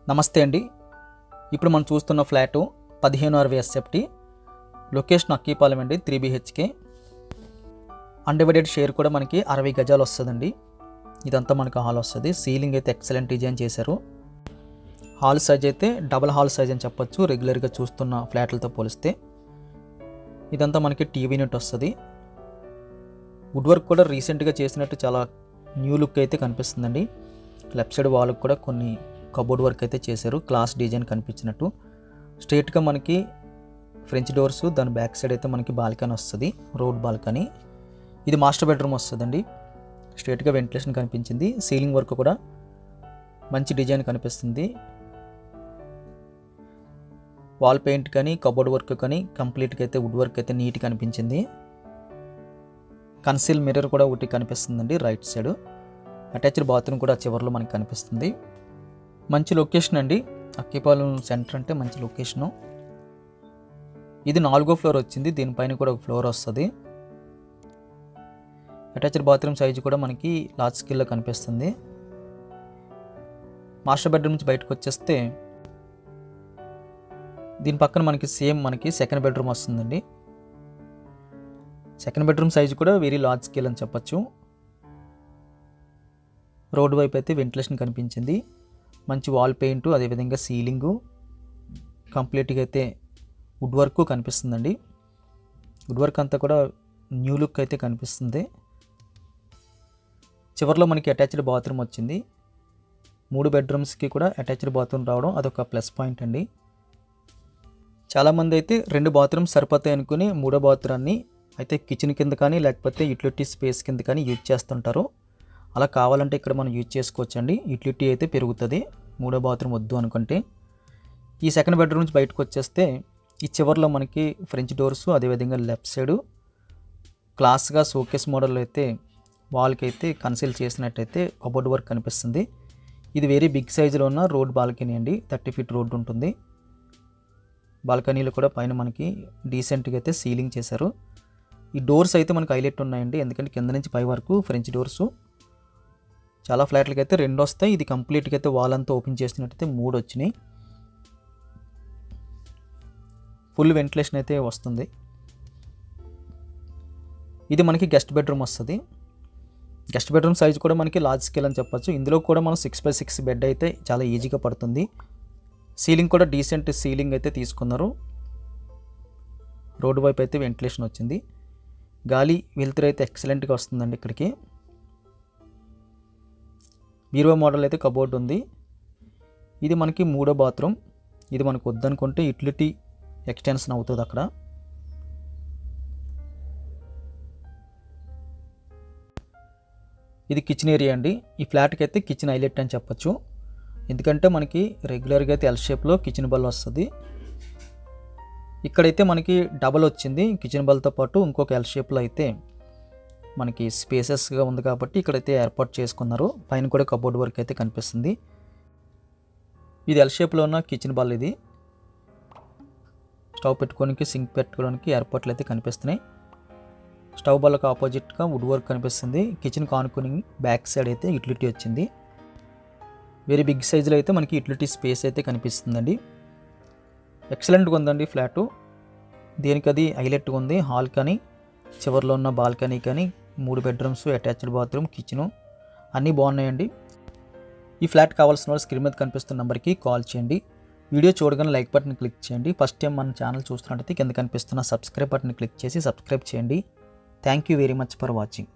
నమస్తే అండి ఇప్పుడు మనం చూస్తున్న ఫ్లాటు పదిహేను అరవై ఎస్ఎఫ్టీ లొకేషన్ అక్కీపాలెం అండి త్రీ బీహెచ్కే అన్డివైడెడ్ షేర్ కూడా మనకి అరవై గజాలు వస్తుందండి ఇదంతా మనకి హాల్ వస్తుంది సీలింగ్ అయితే ఎక్సలెంట్ డిజైన్ చేశారు హాల్ సైజ్ అయితే డబల్ హాల్ సైజ్ అని చెప్పొచ్చు రెగ్యులర్గా చూస్తున్న ఫ్లాట్లతో పోలిస్తే ఇదంతా మనకి టీవీ యూనిట్ వస్తుంది వుడ్ వర్క్ కూడా రీసెంట్గా చేసినట్టు చాలా న్యూ లుక్ అయితే కనిపిస్తుందండి లెఫ్ట్ సైడ్ వాళ్ళకి కూడా కొన్ని కబోర్డ్ వర్క్ అయితే చేశారు క్లాస్ డిజైన్ కనిపించినట్టు స్ట్రేట్గా మనకి ఫ్రెంచ్ డోర్స్ దాని బ్యాక్ సైడ్ అయితే మనకి బాల్కనీ వస్తుంది రోడ్ బాల్కనీ ఇది మాస్టర్ బెడ్రూమ్ వస్తుందండి స్ట్రేట్గా వెంటిలేషన్ కనిపించింది సీలింగ్ వర్క్ కూడా మంచి డిజైన్ కనిపిస్తుంది వాల్ పెయింట్ కానీ కబోర్డ్ వర్క్ కానీ కంప్లీట్గా అయితే వుడ్ వర్క్ అయితే నీట్గా కనిపించింది కన్సీల్ మిర్రర్ కూడా ఒకటి కనిపిస్తుందండి రైట్ సైడ్ అటాచ్డ్ బాత్రూమ్ కూడా చివరిలో మనకి కనిపిస్తుంది మంచి లొకేషన్ అండి అక్కిపాలెం సెంటర్ అంటే మంచి లొకేషను ఇది నాలుగో ఫ్లోర్ వచ్చింది దీనిపైన కూడా ఒక ఫ్లోర్ వస్తుంది అటాచ్డ్ బాత్రూమ్ సైజు కూడా మనకి లార్జ్ స్కేల్లో కనిపిస్తుంది మాస్టర్ బెడ్రూమ్ నుంచి బయటకు వచ్చేస్తే దీని పక్కన మనకి సేమ్ మనకి సెకండ్ బెడ్రూమ్ వస్తుందండి సెకండ్ బెడ్రూమ్ సైజు కూడా వెరీ లార్జ్ స్కేల్ అని చెప్పొచ్చు రోడ్డు వైపు అయితే వెంటిలేషన్ కనిపించింది మంచి వాల్ పెయింట్ అదేవిధంగా సీలింగు కంప్లీట్గా అయితే వుడ్ వర్క్ కనిపిస్తుందండి వుడ్ వర్క్ అంతా కూడా న్యూ లుక్ అయితే కనిపిస్తుంది చివరిలో మనకి అటాచ్డ్ బాత్రూమ్ వచ్చింది మూడు బెడ్రూమ్స్కి కూడా అటాచ్డ్ బాత్రూమ్ రావడం అదొక ప్లస్ పాయింట్ అండి చాలామంది అయితే రెండు బాత్రూమ్స్ సరిపోతాయి అనుకుని మూడో బాత్రూమ్ని అయితే కిచెన్ కింద కానీ లేకపోతే యూటిలిటీ స్పేస్ కింద కానీ యూజ్ చేస్తుంటారు అలా కావాలంటే ఇక్కడ మనం యూజ్ చేసుకోవచ్చండి యూటిలిటీ అయితే పెరుగుతుంది మూడో బాత్రూమ్ వద్దు అనుకుంటే ఈ సెకండ్ బెడ్రూమ్ నుంచి బయటకు వచ్చేస్తే ఈ చివరిలో మనకి ఫ్రెంచ్ డోర్స్ అదేవిధంగా లెఫ్ట్ సైడు క్లాస్గా షోకేస్ మోడల్ అయితే వాల్కి అయితే కన్సిల్ చేసినట్టయితే కబోర్డ్ వర్క్ కనిపిస్తుంది ఇది వెరీ బిగ్ సైజులో ఉన్న రోడ్ బాల్కనీ అండి థర్టీ ఫీట్ రోడ్ ఉంటుంది బాల్కనీలో కూడా పైన మనకి డీసెంట్గా అయితే సీలింగ్ చేశారు ఈ డోర్స్ అయితే మనకు హైలైట్ ఉన్నాయండి ఎందుకంటే కింద నుంచి పై వరకు ఫ్రెంచ్ డోర్స్ చాలా ఫ్లాట్లకి అయితే రెండు వస్తాయి ఇది కంప్లీట్గా అయితే వాల్ అంతా ఓపెన్ చేసినట్టయితే మూడు వచ్చినాయి ఫుల్ వెంటిలేషన్ అయితే వస్తుంది ఇది మనకి గెస్ట్ బెడ్రూమ్ వస్తుంది గెస్ట్ బెడ్రూమ్ సైజ్ కూడా మనకి లార్జ్ స్కేల్ అని చెప్పొచ్చు ఇందులో కూడా మనం సిక్స్ బై సిక్స్ బెడ్ అయితే చాలా ఈజీగా పడుతుంది సీలింగ్ కూడా డీసెంట్ సీలింగ్ అయితే తీసుకున్నారు రోడ్డు వైపు అయితే వెంటిలేషన్ వచ్చింది గాలి వెలుతురు అయితే ఎక్సలెంట్గా వస్తుందండి ఇక్కడికి బీరువా మోడల్ అయితే కబోర్డ్ ఉంది ఇది మనకి మూడో బాత్రూమ్ ఇది మనకు వద్దనుకుంటే యూటిలిటీ ఎక్స్టెన్షన్ అవుతుంది అక్కడ ఇది కిచెన్ ఏరియా అండి ఈ ఫ్లాట్కి అయితే కిచెన్ హైలైట్ అని చెప్పొచ్చు ఎందుకంటే మనకి రెగ్యులర్గా అయితే ఎల్ షేప్లో కిచెన్ బల్ వస్తుంది ఇక్కడైతే మనకి డబల్ వచ్చింది కిచెన్ బల్తో పాటు ఇంకొక ఎల్ షేప్లో అయితే మనకి స్పేసెస్గా ఉంది కాబట్టి ఇక్కడైతే ఏర్పాటు చేసుకున్నారు పైన కూడా కబోర్డ్ వర్క్ అయితే కనిపిస్తుంది ఇది ఎల్ షేప్లో ఉన్న కిచెన్ బల్ ఇది స్టవ్ పెట్టుకోనికి సింక్ పెట్టుకోవడానికి ఏర్పాట్లు అయితే కనిపిస్తున్నాయి స్టవ్ బల్లకు ఆపోజిట్గా వుడ్ వర్క్ కనిపిస్తుంది కిచెన్ కానుకొని బ్యాక్ సైడ్ అయితే యూటిలిటీ వచ్చింది వెరీ బిగ్ సైజులో అయితే మనకి యూటిలిటీ స్పేస్ అయితే కనిపిస్తుందండి ఎక్సలెంట్గా ఉందండి ఫ్లాటు దేనికి అది హైలైట్గా ఉంది హాల్ కానీ చివరిలో ఉన్న బాల్కనీ కానీ మూడు బెడ్రూమ్స్ అటాచ్డ్ బాత్రూమ్ కిచెను అన్నీ బాగున్నాయండి ఈ ఫ్లాట్ కావాల్సిన వాళ్ళు స్క్రీన్ మీద కనిపిస్తున్న నెంబర్కి కాల్ చేయండి వీడియో చూడగానే లైక్ బటన్ క్లిక్ చేయండి ఫస్ట్ టైం మన ఛానల్ చూస్తున్నట్టయితే కింద కనిపిస్తున్న సబ్స్క్రైబ్ బటన్ క్లిక్ చేసి సబ్స్క్రైబ్ చేయండి thank you very much for watching